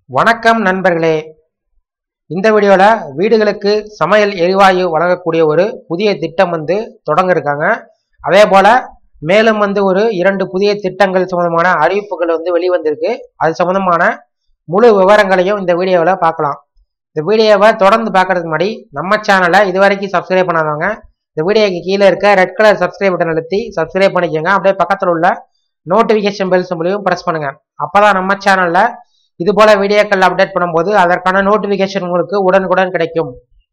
வணக்கம் நண்பர்களே இந்த வீடியோவில் வீடுகளுக்கு சமையல் எரிவாயு வழங்கக்கூடிய ஒரு புதிய திட்டம் வந்து தொடங்க இருக்காங்க அதே போல் மேலும் வந்து ஒரு இரண்டு புதிய திட்டங்கள் சம்பந்தமான அறிவிப்புகள் வந்து வெளிவந்திருக்கு அது சம்பந்தமான முழு விவரங்களையும் இந்த வீடியோவில் பார்க்கலாம் இந்த வீடியோவை தொடர்ந்து பார்க்கறதுக்கு முன்னாடி நம்ம சேனலை இது வரைக்கும் சப்ஸ்கிரைப் பண்ணாதவங்க இந்த வீடியோக்கு கீழே இருக்க ரெட் கலர் சப்ஸ்கிரைப் பட்டன் அழுத்தி சப்ஸ்கிரைப் பண்ணிக்கோங்க அப்படியே பக்கத்தில் உள்ள நோட்டிஃபிகேஷன் பெல் சிம்பிளையும் ப்ரெஸ் பண்ணுங்க அப்பதான் நம்ம சேனல்ல இது போல வீடியோக்கள் அப்டேட் பண்ணும்போது அதற்கான நோட்டிபிகேஷன் உங்களுக்கு உடனுக்குடன் கிடைக்கும்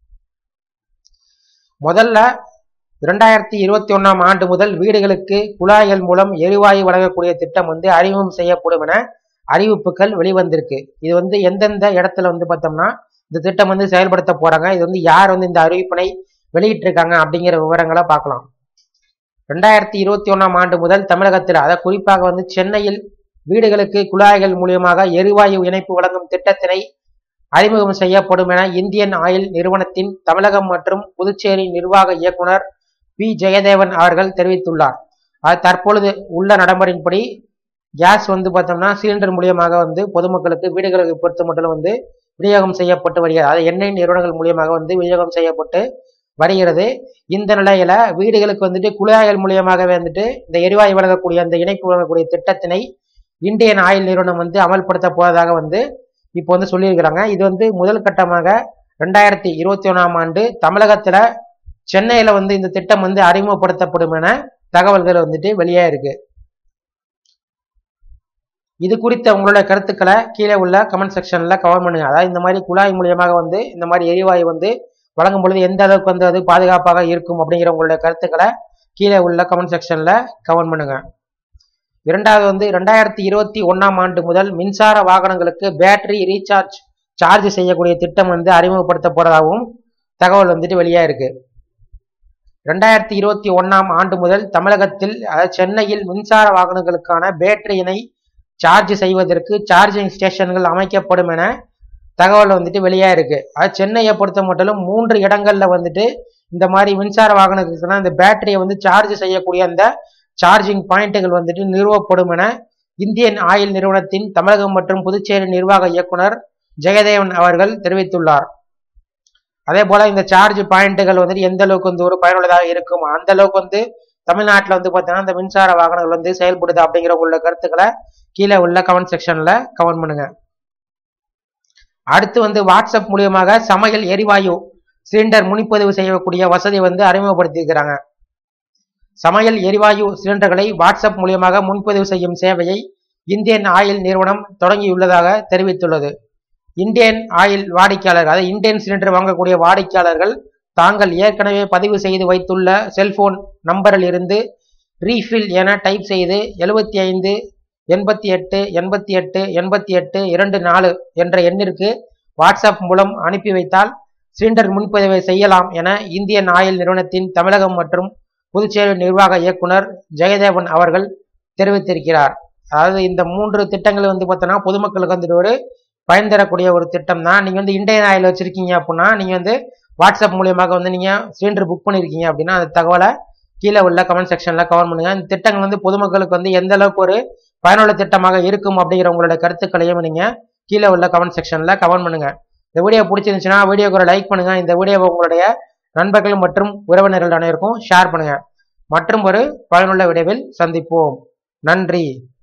முதல்ல இரண்டாயிரத்தி இருபத்தி ஒன்னாம் ஆண்டு முதல் வீடுகளுக்கு குழாய்கள் மூலம் எரிவாயு வழங்கக்கூடிய திட்டம் வந்து அறிமுகம் செய்யப்படும் என அறிவிப்புகள் வெளிவந்திருக்கு இது வந்து எந்தெந்த இடத்துல வந்து பார்த்தோம்னா இந்த திட்டம் வந்து செயல்படுத்த போறாங்க இது வந்து யார் வந்து இந்த அறிவிப்பினை வெளியிட்டிருக்காங்க அப்படிங்கிற விவரங்களை பார்க்கலாம் ரெண்டாயிரத்தி இருபத்தி ஒன்னாம் ஆண்டு முதல் தமிழகத்தில் அதை குறிப்பாக வந்து சென்னையில் வீடுகளுக்கு குழாய்கள் மூலியமாக எரிவாயு இணைப்பு வழங்கும் திட்டத்தினை அறிமுகம் செய்யப்படும் என இந்தியன் ஆயில் நிறுவனத்தின் தமிழகம் மற்றும் புதுச்சேரி நிர்வாக இயக்குனர் பி ஜெயதேவன் அவர்கள் தெரிவித்துள்ளார் அது தற்பொழுது உள்ள நடைமுறையின்படி கேஸ் வந்து பார்த்தோம்னா சிலிண்டர் மூலியமாக வந்து பொதுமக்களுக்கு வீடுகளுக்கு பொறுத்த மட்டும் வந்து விநியோகம் செய்யப்பட்டு வருகிறது அது எண்ணெய் நிறுவனங்கள் மூலியமாக வந்து விநியோகம் செய்யப்பட்டு வருகிறது இந்த நிலையில வீடுகளுக்கு வந்துட்டு குழாய்கள் மூலியமாகவே வந்துட்டு இந்த எரிவாயு வழங்கக்கூடிய அந்த இணைப்பு வழங்கக்கூடிய திட்டத்தினை இந்தியன் ஆயில் நிறுவனம் வந்து அமல்படுத்த போவதாக வந்து இப்போ வந்து சொல்லியிருக்கிறாங்க இது வந்து முதல் கட்டமாக ரெண்டாயிரத்தி இருபத்தி ஒன்றாம் ஆண்டு தமிழகத்துல சென்னையில வந்து இந்த திட்டம் வந்து அறிமுகப்படுத்தப்படும் என தகவல்கள் வந்துட்டு வெளியே இருக்கு இது குறித்த உங்களோட கருத்துக்களை கீழே உள்ள கமெண்ட் செக்ஷன்ல கவர் பண்ணுங்க அதாவது இந்த மாதிரி குழாய் மூலியமாக வந்து இந்த மாதிரி எரிவாயு வந்து வழங்கும் பொழுது எந்த அளவுக்கு வந்து அது பாதுகாப்பாக இருக்கும் அப்படிங்கிற உங்களுடைய கருத்துக்களை கீழே உள்ள கமெண்ட் செக்ஷன்ல கமெண்ட் பண்ணுங்க இரண்டாவது வந்து ரெண்டாயிரத்தி இருபத்தி ஒன்னாம் ஆண்டு முதல் மின்சார வாகனங்களுக்கு பேட்டரி ரீசார்ஜ் சார்ஜ் செய்யக்கூடிய திட்டம் வந்து அறிமுகப்படுத்த போறதாகவும் தகவல் வந்துட்டு வெளியா இருக்கு ரெண்டாயிரத்தி இருபத்தி ஒன்னாம் ஆண்டு முதல் தமிழகத்தில் அதாவது சென்னையில் மின்சார வாகனங்களுக்கான பேட்டரியினை சார்ஜ் செய்வதற்கு சார்ஜிங் ஸ்டேஷன்கள் அமைக்கப்படும் என தகவல் வந்துட்டு வெளியா இருக்கு அது சென்னையை பொறுத்த மட்டும் மூன்று இடங்கள்ல வந்துட்டு இந்த மாதிரி மின்சார வாகனத்துக்குன்னா இந்த பேட்டரியை வந்து சார்ஜ் செய்யக்கூடிய அந்த சார்ஜிங் பாயிண்ட்டுகள் வந்துட்டு நிறுவப்படும் என இந்தியன் ஆயில் நிறுவனத்தின் தமிழகம் மற்றும் புதுச்சேரி நிர்வாக இயக்குனர் ஜெயதேவன் அவர்கள் தெரிவித்துள்ளார் அதே போல இந்த சார்ஜ் பாயிண்ட்டுகள் வந்துட்டு எந்த அளவுக்கு வந்து ஒரு பயனுள்ளதாக இருக்கும் அந்த அளவுக்கு வந்து தமிழ்நாட்டில் வந்து பார்த்தீங்கன்னா இந்த மின்சார வாகனங்கள் வந்து செயல்படுது அப்படிங்கிற உள்ள கருத்துக்களை கீழே உள்ள கமெண்ட் செக்ஷன்ல கமெண்ட் பண்ணுங்க அடுத்து வந்து வாட்ஸ்அப் மூலியமாக சமையல் எரிவாயு சிலிண்டர் முன்பதிவு செய்யக்கூடிய வசதி வந்து அறிமுகப்படுத்தியிருக்கிறாங்க சமையல் எரிவாயு சிலிண்டர்களை வாட்ஸ்அப் மூலியமாக முன்பதிவு செய்யும் சேவையை இந்தியன் ஆயில் நிறுவனம் தொடங்கியுள்ளதாக தெரிவித்துள்ளது இந்தியன் ஆயில் வாடிக்கையாளர்கள் அதாவது இந்தியன் சிலிண்டர் வாங்கக்கூடிய வாடிக்கையாளர்கள் தாங்கள் ஏற்கனவே பதிவு செய்து வைத்துள்ள செல்போன் நம்பரில் இருந்து ரீஃபில் என டைப் செய்து எழுபத்தி ஐந்து எண்பத்தி எட்டு எண்பத்தி எட்டு எண்பத்தி எட்டு இரண்டு நாலு என்ற எண்ணிற்கு வாட்ஸ்அப் மூலம் அனுப்பி வைத்தால் சிலிண்டர் முன்பதிவை செய்யலாம் என இந்தியன் ஆயில் நிறுவனத்தின் தமிழகம் மற்றும் புதுச்சேரி நிர்வாக இயக்குனர் ஜெயதேவன் அவர்கள் தெரிவித்திருக்கிறார் அதாவது இந்த மூன்று திட்டங்கள் வந்து பார்த்தோன்னா பொதுமக்களுக்கு வந்துட்டு ஒரு பயன் தரக்கூடிய ஒரு திட்டம் தான் நீங்கள் வந்து இந்தியன் ஆயில் வச்சிருக்கீங்க அப்படின்னா நீங்கள் வந்து வாட்ஸ்அப் மூலியமாக வந்து நீங்கள் சிலிண்டர் புக் பண்ணியிருக்கீங்க அப்படின்னா அந்த தகவலை கீழே உள்ள கமெண்ட் செக்ஷனில் கவர் பண்ணுங்க இந்த திட்டங்கள் வந்து பொதுமக்களுக்கு வந்து எந்த அளவுக்கு ஒரு பயனுள்ள திட்டமாக இருக்கும் அப்படிங்கிற உங்களோட கருத்துக்களையும் நீங்கள் கீழே உள்ள கமெண்ட் செக்ஷனில் கமெண்ட் பண்ணுங்க இந்த வீடியோ பிடிச்சிருந்துச்சுன்னா வீடியோக்கு ஒரு லைக் பண்ணுங்க இந்த வீடியோவை உங்களுடைய நண்பர்கள் மற்றும் உறவினர்கள் அனைவருக்கும் ஷேர் பண்ணுங்க மற்றும் ஒரு பயனுள்ள விடைவில் சந்திப்போம் நன்றி